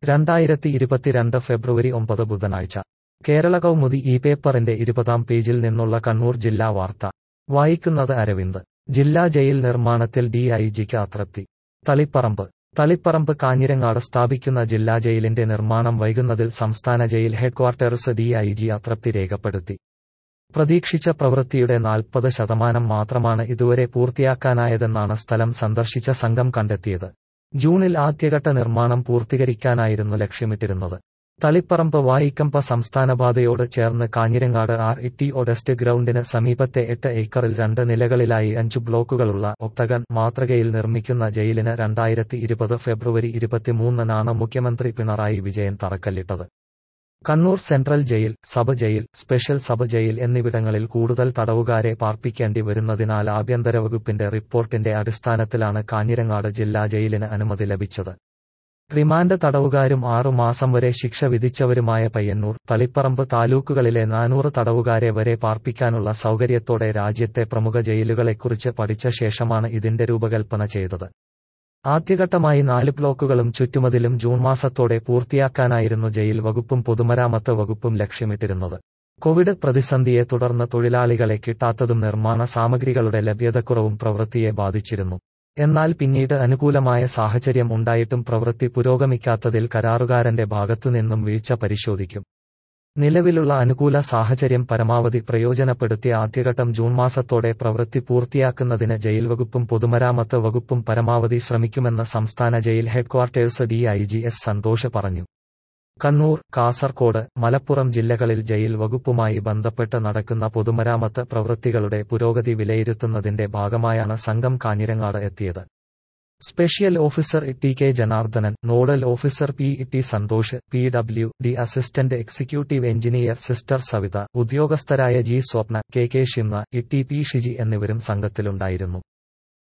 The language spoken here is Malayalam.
രണ്ടായിരത്തി ഇരുപത്തിരണ്ട് ഫെബ്രുവരി ഒമ്പത് ബുധനാഴ്ച കേരള കൗമുദി ഈ പേപ്പറിന്റെ ഇരുപതാം പേജിൽ നിന്നുള്ള കണ്ണൂർ ജില്ലാ വാർത്ത വായിക്കുന്നത് അരവിന്ദ് ജില്ലാ ജയിൽ നിർമ്മാണത്തിൽ ഡിഐജിക്ക് അതൃപ്തി തളിപ്പറമ്പ് തളിപ്പറമ്പ് കാഞ്ഞിരങ്ങാട് സ്ഥാപിക്കുന്ന ജില്ലാ ജയിലിന്റെ നിർമ്മാണം വൈകുന്നതിൽ സംസ്ഥാന ജയിൽ ഹെഡ്ക്വാർട്ടേഴ്സ് ഡിഐജി അതൃപ്തി രേഖപ്പെടുത്തി പ്രതീക്ഷിച്ച പ്രവൃത്തിയുടെ നാൽപ്പത് ശതമാനം മാത്രമാണ് ഇതുവരെ പൂർത്തിയാക്കാനായതെന്നാണ് സ്ഥലം സന്ദർശിച്ച സംഘം കണ്ടെത്തിയത് ജൂണിൽ ആദ്യഘട്ട നിർമ്മാണം പൂർത്തീകരിക്കാനായിരുന്നു ലക്ഷ്യമിട്ടിരുന്നത് തളിപ്പറമ്പ് വായിക്കമ്പ സംസ്ഥാനപാതയോട് ചേർന്ന് കാഞ്ഞിരങ്ങാട് ആർ ഇ ഒഡസ്റ്റ് ഗ്രൗണ്ടിന് സമീപത്തെ എട്ട് ഏക്കറിൽ രണ്ട് നിലകളിലായി അഞ്ചു ബ്ലോക്കുകളുള്ള ഒക്ടഗൺ മാതൃകയിൽ നിർമ്മിക്കുന്ന ജയിലിന് രണ്ടായിരത്തി ഇരുപത് ഫെബ്രുവരി ഇരുപത്തിമൂന്നിനാണ് മുഖ്യമന്ത്രി പിണറായി വിജയൻ തറക്കല്ലിട്ടത് Kannur central jail sub jail special sub jail എന്നിവിടങ്ങളിൽ കൂടുതൽ തടവുകാരെ പാർപ്പിക്കേണ്ടി വരുന്നതിനാൽ ആഭ്യന്തര വകുപ്പിന്റെ റിപ്പോർട്ടിന്റെ അടിസ്ഥാനത്തിലാണ് കാഞ്ഞിരങ്ങാട് ജില്ലാ ജയിലിന് അനുമതി ലഭിച്ചത് റിമാൻഡ് തടവുകാരും ആറു മാസം വരെ ശിക്ഷ വിധിച്ചവരുമായ പയ്യന്നൂർ തളിപ്പറമ്പ് താലൂക്കുകളിലെ നാനൂറ് തടവുകാരെ വരെ പാർപ്പിക്കാനുള്ള സൗകര്യത്തോടെ രാജ്യത്തെ പ്രമുഖ ജയിലുകളെക്കുറിച്ച് പഠിച്ച ശേഷമാണ് ഇതിന്റെ രൂപകൽപ്പന ചെയ്തത് ആദ്യഘട്ടമായി നാല് ബ്ലോക്കുകളും ചുറ്റുമതിലും ജൂൺ മാസത്തോടെ പൂർത്തിയാക്കാനായിരുന്നു ജയിൽ വകുപ്പും പൊതുമരാമത്ത് വകുപ്പും ലക്ഷ്യമിട്ടിരുന്നത് കോവിഡ് പ്രതിസന്ധിയെ തുടർന്ന് തൊഴിലാളികളെ കിട്ടാത്തതും നിർമ്മാണ സാമഗ്രികളുടെ ലഭ്യതക്കുറവും പ്രവൃത്തിയെ ബാധിച്ചിരുന്നു എന്നാൽ പിന്നീട് അനുകൂലമായ സാഹചര്യം ഉണ്ടായിട്ടും പ്രവൃത്തി പുരോഗമിക്കാത്തതിൽ കരാറുകാരന്റെ ഭാഗത്തുനിന്നും വീഴ്ച പരിശോധിക്കും നിലവിലുള്ള അനുകൂല സാഹചര്യം പരമാവധി പ്രയോജനപ്പെടുത്തി ആദ്യഘട്ടം ജൂൺ മാസത്തോടെ പ്രവൃത്തി പൂർത്തിയാക്കുന്നതിന് ജയിൽ വകുപ്പും പൊതുമരാമത്ത് വകുപ്പും പരമാവധി ശ്രമിക്കുമെന്ന് സംസ്ഥാന jail headquarters DIG S Santhosh പറഞ്ഞു കണ്ണൂർ കാസർകോട് മലപ്പുറം ജില്ലകളിൽ ജയിൽ വകുപ്പുമായി ബന്ധപ്പെട്ട് നടക്കുന്ന പൊതുമരാമത്ത് പ്രവൃത്തികളുടെ പുരോഗതി വിലയിരുത്തുന്നതിന്റെ ഭാഗമായാണ് സംഘം കാഞ്ഞിരങ്ങാട് എത്തിയത് special officer T K Janardhanan nodal officer P T Santhosh P W D assistant executive engineer sister Savitha ഉദ്യോഗസ്ഥരായ G Swapna K K Shimna T P Shiji എന്നിവരും സംഘത്തിലുണ്ടായിരുന്നു